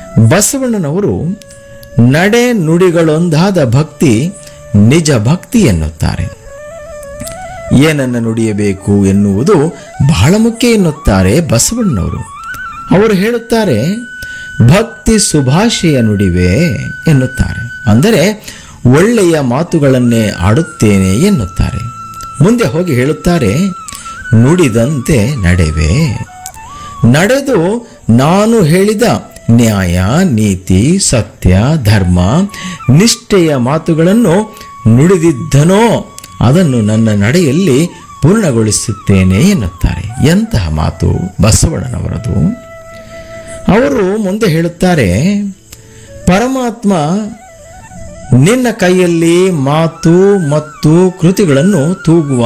ಬಸವಣ್ಣನವರು ನಡೆ ನುಡಿಗಳೊಂದಾದ ಭಕ್ತಿ ನಿಜ ಭಕ್ತಿ ಎನ್ನುತ್ತಾರೆ ಏನನ್ನು ನುಡಿಯಬೇಕು ಎನ್ನುವುದು ಬಹಳ ಮುಖ್ಯ ಎನ್ನುತ್ತಾರೆ ಬಸವಣ್ಣನವರು ಅವರು ಹೇಳುತ್ತಾರೆ ಭಕ್ತಿ ಸುಭಾಷೆಯ ನುಡಿವೆ ಎನ್ನುತ್ತಾರೆ ಅಂದರೆ ಒಳ್ಳೆಯ ಮಾತುಗಳನ್ನೇ ಆಡುತ್ತೇನೆ ಎನ್ನುತ್ತಾರೆ ಮುಂದೆ ಹೋಗಿ ಹೇಳುತ್ತಾರೆ ನುಡಿದಂತೆ ನಡೆವೆ ನಡೆದು ನಾನು ಹೇಳಿದ ನ್ಯಾಯ ನೀತಿ ಸತ್ಯ ಧರ್ಮ ನಿಷ್ಠೆಯ ಮಾತುಗಳನ್ನು ನುಡಿದಿದ್ದನೋ ಅದನ್ನು ನನ್ನ ನಡೆಯಲ್ಲಿ ಪೂರ್ಣಗೊಳಿಸುತ್ತೇನೆ ಎನ್ನುತ್ತಾರೆ ಎಂತಹ ಮಾತು ಬಸವಣ್ಣನವರದು ಅವರು ಮುಂದೆ ಹೇಳುತ್ತಾರೆ ಪರಮಾತ್ಮ ನಿನ್ನ ಕೈಯಲ್ಲಿ ಮಾತು ಮತ್ತು ಕೃತಿಗಳನ್ನು ತೂಗುವ